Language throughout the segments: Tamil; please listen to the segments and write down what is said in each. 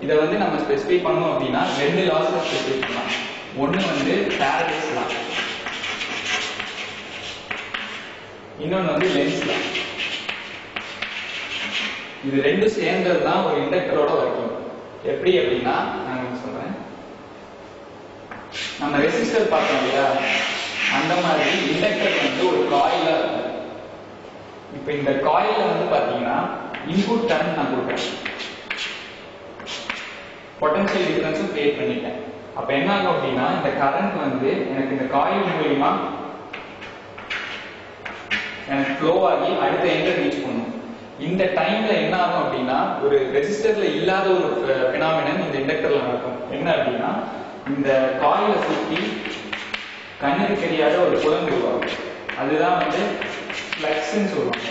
இதை வந்து நம்ம ஸ்பெசிஃபை பண்ணோம் அப்படின்னா ரெண்டு லாஸ் ஸ்பெசிஃபை பண்ணலாம் ஒன்று வந்து பேரடைஸ் லா இன்னொன்று வந்து லென்ஸ் லா இது ரெண்டும் சேர்ந்தது தான் ஒரு இண்டக்டரோட ஒர்க்கிங் எப்படி அப்படின்னா நான் உங்களுக்கு சொல்றேன் நம்ம ரெசிஸ்டர் பார்த்தோம் இல்லையா அந்த மாதிரி இண்டக்டர் வந்து ஒரு காயிலா இருக்கும் இப்போ இந்த காயில வந்து பாத்தீங்கன்னா இன்புட் கரண்ட் நான் கொடுக்குறேன் பொட்டன்ஷியல் டிஃபரன்ஸும் கிரியேட் பண்ணிட்டேன் அப்ப என்ன ஆகும் அப்படின்னா இந்த கரண்ட் வந்து எனக்கு இந்த காயில் மூலியமா எனக்கு ஃப்ளோ ஆகி அடுத்த எண்டை ரீச் பண்ணும் இந்த டைம்ல என்ன ஆகும் அப்படின்னா ஒரு ரெசிஸ்டர்ல இல்லாத ஒரு பினாமினன் இந்த இண்டக்டர்ல நடக்கும் என்ன அப்படின்னா இந்த காயில சுத்தி கண்ணுக்கு தெரியாத ஒரு புலம் உருவாகும் அதுதான் வந்து ஃப்ளக்ஸ்ன்னு சொல்லுவாங்க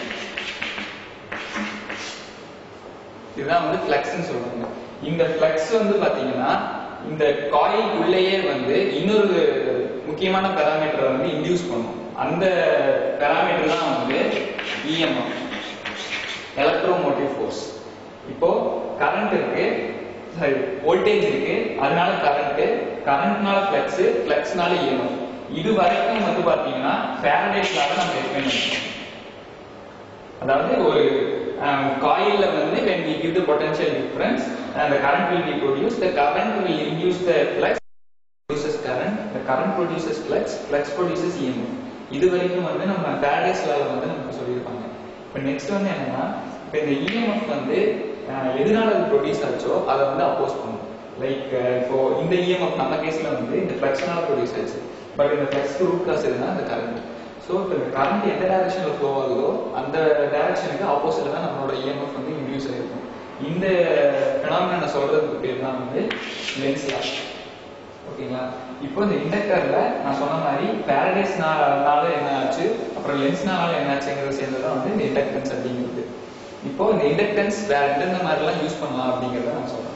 இதுதான் வந்து ஃப்ளக்ஸ்ன்னு சொல்லுவாங்க இந்த ஃப்ளக்ஸ் வந்து பாத்தீங்கன்னா இந்த காயில் உள்ளேயே வந்து இன்னொரு முக்கியமான பேராமீட்டரை வந்து இன்டியூஸ் பண்ணும் அந்த பேராமீட்டர் தான் வந்து இஎம்எஃப் எலக்ட்ரோமோட்டிவ் ஃபோர்ஸ் இப்போ கரண்ட் இருக்கு சாரி வோல்டேஜ் இருக்கு அதனால கரண்ட் கரண்ட்னால ஃப்ளக்ஸ் ஃப்ளக்ஸ்னால இஎம்எஃப் இது வரைக்கும் வந்து பாத்தீங்கன்னா ஃபேரடேஸ்லாக நம்ம எக்ஸ்பிளைன் பண்ணிருக்கோம் அதாவது ஒரு காயில்ல வந்து when we give the potential difference and the current will be produced the current will induce the flux produces current the current produces flux flux produces EMF இது வரைக்கும் வந்து நம்ம ஃபேரடேஸ் லால வந்து நமக்கு சொல்லியிருப்பாங்க இப்போ நெக்ஸ்ட் வந்து என்னன்னா இப்போ இந்த EMF வந்து அஹ், எதனால அது ப்ரொடியூஸ் ஆச்சோ அதை வந்து அப்போஸ் பண்ணும் லைக் இப்போ இந்த EMF நம்ம கேஸ்ல வந்து இந்த ஃப்ளக்ஸ்னால ப்ரொடியூஸ் ஆச்சு பட் இந்த ஃப்ளக்ஸ் ரூட் காசு எதுனா இந்த கரண்ட் ஸோ இப்போ இந்த கரண்ட் எந்த டைரக்ஷனில் ஃப்ளோ ஆகுதோ அந்த டைரக்ஷனுக்கு ஆப்போசிட்ல தான் நம்மளோட இஎம்எஃப் வந்து இன்டியூஸ் ஆயிருக்கும் இந்த பினாமினா சொல்றதுக்கு பேர் தான் வந்து லென்ஸ் லா ஓகேங்களா இப்போ இந்த இண்டக்டர்ல நான் சொன்ன மாதிரி பேரடைஸ்னால என்ன ஆச்சு அப்புறம் லென்ஸ்னால என்ன ஆச்சுங்கிறது சேர்ந்து தான் வந்து இந்த இண்டக்டன்ஸ் அப்படிங்கிறது இப்போ இந்த இண்டக்டன்ஸ் வேற எந்தெந்த மாதிரிலாம் யூஸ் பண்ணலாம் அப்படிங்கிறத நான் சொல்றேன்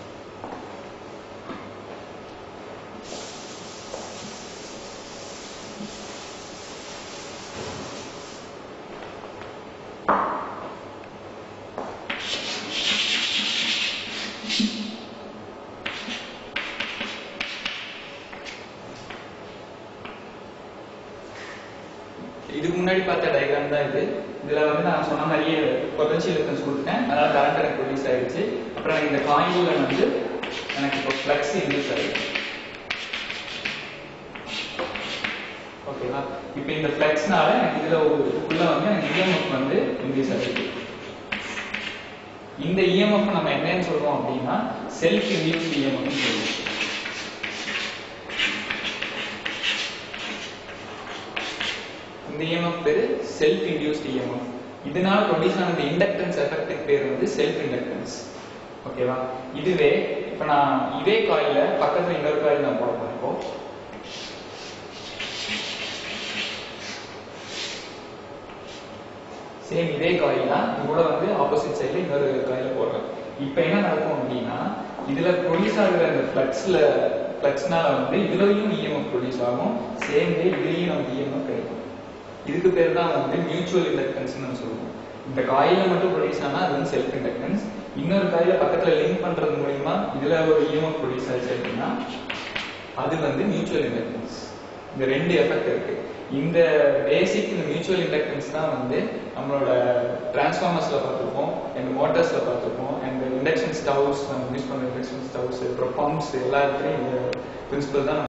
இதுக்கு முன்னாடி பார்த்த டயக்ராம் தான் இது இதுல வந்து நான் சொன்ன மாதிரியே பொட்டன்ஷியல் டிஃபரன்ஸ் கொடுத்தேன் அதனால கரண்ட் எனக்கு ப்ரொடியூஸ் ஆயிடுச்சு அப்புறம் இந்த காயில்ல வந்து எனக்கு இப்போ ஃப்ளக்ஸ் இன்டியூஸ் ஆயிடுச்சு ஓகேவா இப்போ இந்த ஃப்ளக்ஸ்னால எனக்கு இதுல ஒரு இதுக்குள்ள வந்து எனக்கு இஎம்எஃப் வந்து இன்டியூஸ் ஆயிடுச்சு இந்த இஎம்எஃப் நம்ம என்னன்னு சொல்றோம் அப்படின்னா செல்ஃப் இன்டியூஸ் இஎம்எஃப் சொல்லுவோம் இந்த இஎம்எஃப் பேரு செல்ஃப் இன்டியூஸ்ட் இஎம்எஃப் இதனால ப்ரொடியூஸ் ஆனது இண்டக்டன்ஸ் எஃபெக்ட்டுக்கு பேர் வந்து செல்ஃப் இண்டக்டன்ஸ் ஓகேவா இதுவே இப்போ நான் இதே காயில பக்கத்துல இன்னொரு காயில் நான் போட போறேன் இப்போ சேம் இதே காயில் தான் இது கூட வந்து ஆப்போசிட் சைடுல இன்னொரு காயில போடுறேன் இப்போ என்ன நடக்கும் அப்படின்னா இதுல ப்ரொடியூஸ் ஆகுற அந்த ஃப்ளக்ஸ்ல ஃப்ளக்ஸ்னால வந்து இதுலயும் இஎம்எஃப் ப்ரொடியூஸ் ஆகும் சேம் வே இதுலயும் நமக்கு இஎம்எஃப் கிடைக்கும் இதுக்கு பேர் தான் வந்து மியூச்சுவல் இண்டக்டன்ஸ்னு சொல்லுவோம் இந்த காயில மட்டும் ப்ரொடியூஸ் ஆனா அது வந்து செல்ஃப் இண்டக்டன்ஸ் இன்னொரு காயில பக்கத்துல லிங்க் பண்றது மூலியமா இதுல ஒரு இஎம்எஃப் ப்ரொடியூஸ் ஆச்சு அப்படின்னா அது வந்து மியூச்சுவல் இண்டக்டன்ஸ் இந்த ரெண்டு எஃபெக்ட் இருக்கு இந்த பேசிக் இந்த மியூச்சுவல் இண்டக்டன்ஸ் தான் வந்து நம்மளோட டிரான்ஸ்ஃபார்மர்ஸ்ல பார்த்துருப்போம் அண்ட் மோட்டார்ஸ்ல பார்த்துருப்போம் அண்ட் இண்டக்ஷன் ஸ்டவ்ஸ் நம்ம யூஸ் பண்ற இண்டக்ஷன் ஸ்டவ்ஸ் அப்புறம் பம்ப்ஸ் எல்லாத்துலயும் இந்த பிரின்சிபல் தான்